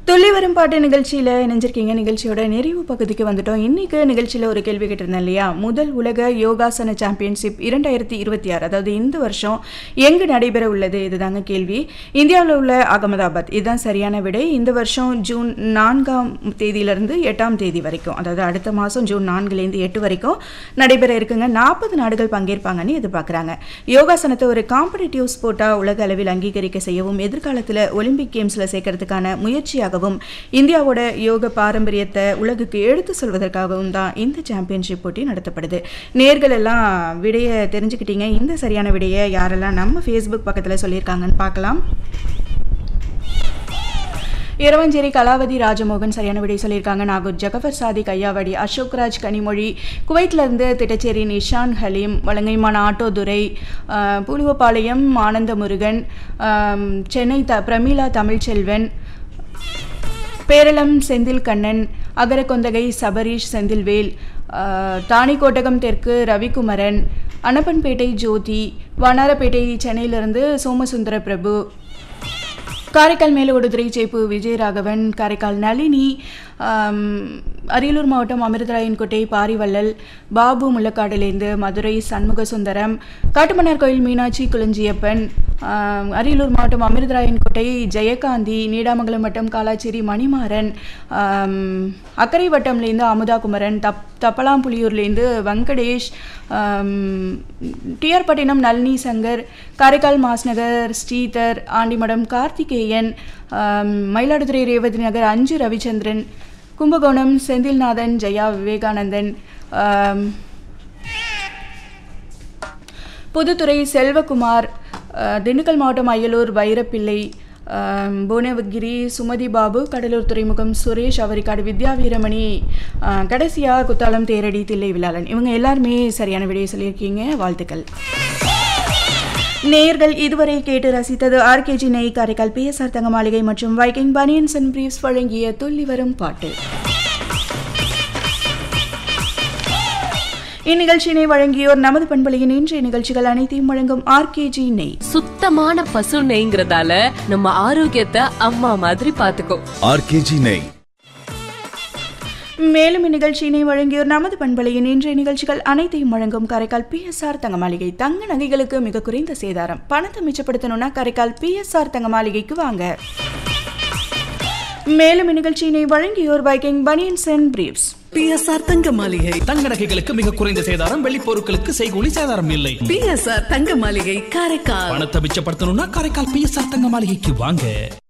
துள்ளி வரும் பாட்டு நிகழ்ச்சியில் இணைஞ்சிருக்கீங்க நிகழ்ச்சியோட நிறைவு பகுதிக்கு வந்துட்டோம் இன்னைக்கு நிகழ்ச்சியில் ஒரு கேள்வி கேட்டிருந்தேன் இல்லையா முதல் உலக யோகாசன சாம்பியன்ஷிப் இரண்டாயிரத்தி இருபத்தி ஆறு அதாவது இந்த வருஷம் எங்கு நடைபெற உள்ளது இதுதாங்க கேள்வி இந்தியாவில் உள்ள அகமதாபாத் இதுதான் சரியான விடை இந்த வருஷம் ஜூன் நான்காம் தேதியிலிருந்து எட்டாம் தேதி வரைக்கும் அதாவது அடுத்த மாதம் ஜூன் நான்குலேருந்து எட்டு வரைக்கும் நடைபெற இருக்குங்க நாற்பது நாடுகள் பங்கேற்பாங்கன்னு எதிர்பார்க்குறாங்க யோகாசனத்தை ஒரு காம்படிட்டிவ் ஸ்போர்ட்டாக உலக அளவில் அங்கீகரிக்க செய்யவும் எதிர்காலத்தில் ஒலிம்பிக் கேம்ஸில் சேர்க்கறதுக்கான முயற்சியாகவும் இந்தியாவோட யோக பாரம்பரியத்தை உலகுக்கு எடுத்து சொல்வதற்காகவும் தான் இந்த சாம்பியன்ஷிப் போட்டி நடத்தப்படுது நேர்கள் எல்லாம் விடையை தெரிஞ்சுக்கிட்டீங்க இந்த சரியான விடையை யாரெல்லாம் நம்ம ஃபேஸ்புக் பக்கத்தில் சொல்லியிருக்காங்கன்னு பார்க்கலாம் இரவஞ்சேரி கலாவதி ராஜமோகன் சரியான விடை சொல்லியிருக்காங்க நாகூர் ஜகஃபர் சாதிக் ஐயாவடி அசோக்ராஜ் கனிமொழி குவைட்லேருந்து திட்டச்சேரி நிஷான் ஹலீம் வலங்கைமான ஆட்டோதுரை ஆஹ், புலுவப்பாளையம் ஆனந்த முருகன் ஆம், சென்னை த பிரமீளா தமிழ்ச்செல்வன் பேரளம் செந்தில் கண்ணன் அகரகொந்தகை சபரீஷ் செந்தில்வேல் ஆஹ், தாணிக்கோட்டகம் தெற்கு ரவிக்குமரன் அனப்பன்பேட்டை ஜோதி வண்ணாரப்பேட்டை சென்னையிலிருந்து சோமசுந்தர பிரபு காரைக்கால் மேலோடுதுறை சேப்பு விஜயராகவன் காரைக்கால் நளினி ஆம், அரியலூர் மாவட்டம் அமிர்தராயன்கோட்டை பாரிவள்ளல் பாபு முள்ளக்காடுலேருந்து மதுரை சண்முக சுந்தரம் காட்டுமன்னார் கோயில் மீனாட்சி குளஞ்சியப்பன் ஆம், அரியலூர் மாவட்டம் அமிர்தராயன்கோட்டை ஜெயகாந்தி நீடாமங்கலம் வட்டம் காலாச்சேரி மணிமாறன் ஆம், அக்கரை வட்டம்லேருந்து அமுதா குமரன் தப் தப்பலாம்புலியூர்லேருந்து வெங்கடேஷ் ஆம், டிஆர் பட்டினம் நளினி சங்கர் காரைக்கால் மாஸ்நகர் ஸ்ரீதர் ஆண்டிமடம் கார்த்திகேயன் ஆம், மயிலாடுதுறை ரேவதி நகர் அஞ்சு ரவிச்சந்திரன் கும்பகோணம் செந்தில்நாதன் ஜெயா விவேகானந்தன் ஆம், புதுத்துறை செல்வகுமார் அஹ், திண்டுக்கல் மாவட்டம் அயலூர் வைரப்பிள்ளை அஹ், புவனகிரி சுமதி பாபு கடலூர் துறைமுகம் சுரேஷ் அவரிக்காடு வித்யா வீரமணி அஹ், கடைசியா குத்தாலம் தேரடி தில்லை விழாளன் இவங்க எல்லாருமே சரியான விடையை சொல்லியிருக்கீங்க வாழ்த்துக்கள் நேயர்கள் இதுவரை கேட்டு ரசித்தது ஆர்கேஜி நெய் காரைக்கால் பிஎஸ்ஆர் தங்க மாளிகை மற்றும் வைக்கிங் பனியன்ஸ் அண்ட் பிரீஃப்ஸ் வழங்கிய துள்ளி வரும் பாட்டு இந்நிகழ்ச்சியினை வழங்கியோர் நமது பண்பலையின் இன்றைய நிகழ்ச்சிகள் அனைத்தையும் வழங்கும் ஆர்கேஜி நெய் சுத்தமான பசு நெய்ங்கிறதால நம்ம ஆரோக்கியத்தை அம்மா மாதிரி பாத்துக்கோ ஆர்கேஜி நெய் மேலும் இந்நிகழ்ச்சியினை வழங்கியோர் நமது பண்பலையின் இன்றைய நிகழ்ச்சிகள் அனைத்தையும் வழங்கும் காரைக்கால் பிஎஸ்ஆர் தங்க மாளிகை தங்க நகைகளுக்கு மிக குறைந்த சேதாரம் பணத்தை மிச்சப்படுத்தணும்னா காரைக்கால் பிஎஸ்ஆர் தங்க மாளிகைக்கு வாங்க மேலும் இந்நிகழ்ச்சியினை வழங்கியோர் பைக்கிங் பனியன்ஸ் அண்ட் பிரீப்ஸ் பிஎஸ்ஆர் தங்க மாளிகை தங்க நகைகளுக்கு மிக குறைந்த சேதாரம் வெள்ளி பொருட்களுக்கு செய்கூலி சேதாரம் இல்லை பிஎஸ்ஆர் தங்க மாளிகை காரைக்கால் பணத்தை மிச்சப்படுத்தணும்னா காரைக்கால் பிஎஸ்ஆர் தங்க மாளிகைக்கு வாங்க